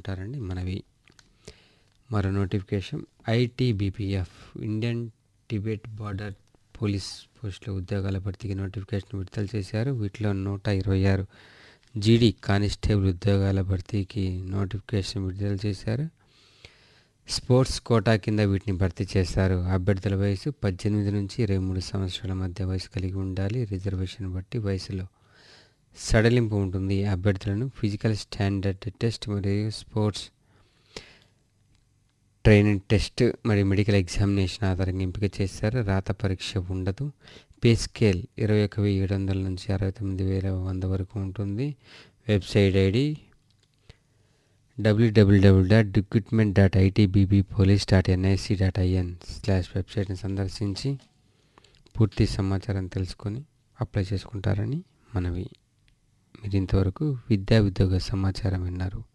చేసుకుంటారండి మనవి మరో notification ITBPF Indian Tibet border police పోస్టుల ఉద్యోగాల భర్తీకి నోటిఫికేషన్ విడుదల చేశారు వీటిలో నూట ఇరవై ఆరు జీడీ కానిస్టేబుల్ ఉద్యోగాల భర్తీకి నోటిఫికేషన్ విడుదల చేశారు స్పోర్ట్స్ కోటా కింద వీటిని భర్తీ చేశారు అభ్యర్థుల వయసు పద్దెనిమిది నుంచి ఇరవై మూడు సంవత్సరాల మధ్య వయసు కలిగి ఉండాలి రిజర్వేషన్ బట్టి వయసులో సడలింపు ఉంటుంది అభ్యర్థులను ఫిజికల్ స్టాండర్డ్ టెస్ట్ మరియు స్పోర్ట్స్ ట్రైనింగ్ టెస్ట్ మరియు మెడికల్ ఎగ్జామినేషన్ ఆధారంగా ఎంపిక చేశారు రాత పరీక్ష ఉండదు పే స్కేల్ ఇరవై ఒక వెయ్యి ఏడు వందల నుంచి అరవై తొమ్మిది వేల వంద వరకు ఉంటుంది website ID WWW dot recruitment dot ITBB police dot NIC dot IN slash వెబ్సైట్ని సందర్శించి పూర్తి సమాచారం తెలుసుకొని అప్లై చేసుకుంటారని మనవి మీరు ఇంతవరకు విద్యా ఉద్యోగ సమాచారం విన్నారు